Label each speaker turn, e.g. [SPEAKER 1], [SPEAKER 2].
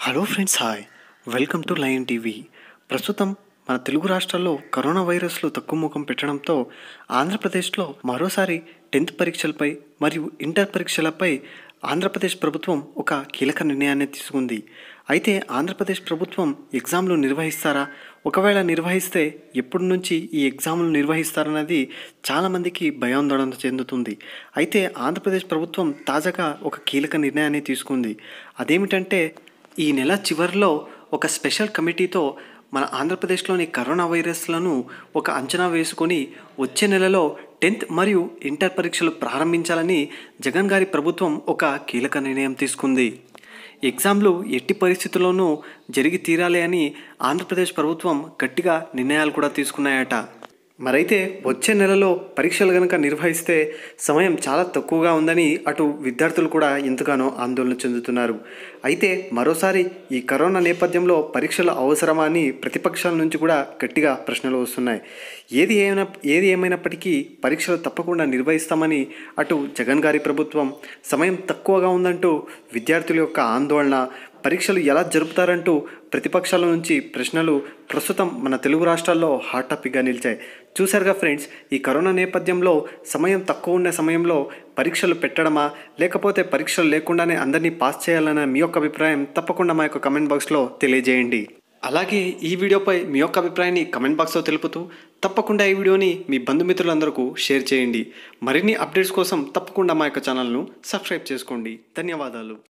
[SPEAKER 1] hello friends hi welcome to lion TV ప్రస్తుతం మన తెలుగు రాష్ట్రాల్లో కరోనా వైరస్లు తక్కువ ముఖం పెట్టడంతో ఆంధ్రప్రదేశ్లో మరోసారి టెన్త్ పరీక్షలపై మరియు ఇంటర్ పరీక్షలపై ఆంధ్రప్రదేశ్ ప్రభుత్వం ఒక కీలక నిర్ణయాన్ని తీసుకుంది అయితే ఆంధ్రప్రదేశ్ ప్రభుత్వం ఎగ్జామ్లు నిర్వహిస్తారా ఒకవేళ నిర్వహిస్తే ఎప్పటి నుంచి ఈ ఎగ్జామ్లు నిర్వహిస్తారన్నది చాలామందికి భయాందోళన చెందుతుంది అయితే ఆంధ్రప్రదేశ్ ప్రభుత్వం తాజాగా ఒక కీలక నిర్ణయాన్ని తీసుకుంది అదేమిటంటే ఈ నెల చివరిలో ఒక స్పెషల్ కమిటీతో మన ఆంధ్రప్రదేశ్లోని కరోనా వైరస్లను ఒక అంచనా వేసుకొని వచ్చే నెలలో టెన్త్ మరియు ఇంటర్ పరీక్షలు ప్రారంభించాలని జగన్ గారి ప్రభుత్వం ఒక కీలక నిర్ణయం తీసుకుంది ఎగ్జామ్లు ఎట్టి పరిస్థితుల్లోనూ జరిగి తీరాలి అని ఆంధ్రప్రదేశ్ ప్రభుత్వం గట్టిగా నిర్ణయాలు కూడా తీసుకున్నాయట మరైతే వచ్చే నెలలో పరీక్షలు కనుక నిర్వహిస్తే సమయం చాలా తక్కువగా ఉందని అటు విద్యార్థులు కూడా ఎంతగానో ఆందోళన చెందుతున్నారు అయితే మరోసారి ఈ కరోనా నేపథ్యంలో పరీక్షలు అవసరమా అని ప్రతిపక్షాల నుంచి కూడా గట్టిగా ప్రశ్నలు వస్తున్నాయి ఏది ఏమైనా ఏది ఏమైనప్పటికీ పరీక్షలు తప్పకుండా నిర్వహిస్తామని అటు జగన్ గారి ప్రభుత్వం సమయం తక్కువగా ఉందంటూ విద్యార్థుల యొక్క ఆందోళన పరీక్షలు ఎలా జరుపుతారంటూ ప్రతిపక్షాల నుంచి ప్రశ్నలు ప్రస్తుతం మన తెలుగు రాష్ట్రాల్లో హాట్ టాపిక్గా నిలిచాయి చూసారుగా ఫ్రెండ్స్ ఈ కరోనా నేపథ్యంలో సమయం తక్కువ ఉన్న సమయంలో పరీక్షలు పెట్టడమా లేకపోతే పరీక్షలు లేకుండానే అందరినీ పాస్ చేయాలన్న మీ యొక్క అభిప్రాయం తప్పకుండా మా యొక్క కమెంట్ బాక్స్లో తెలియజేయండి అలాగే ఈ వీడియోపై మీ యొక్క అభిప్రాయాన్ని కమెంట్ బాక్స్లో తెలుపుతూ తప్పకుండా ఈ వీడియోని మీ బంధుమిత్రులందరికీ షేర్ చేయండి మరిన్ని అప్డేట్స్ కోసం తప్పకుండా మా యొక్క ఛానల్ను సబ్స్క్రైబ్ చేసుకోండి ధన్యవాదాలు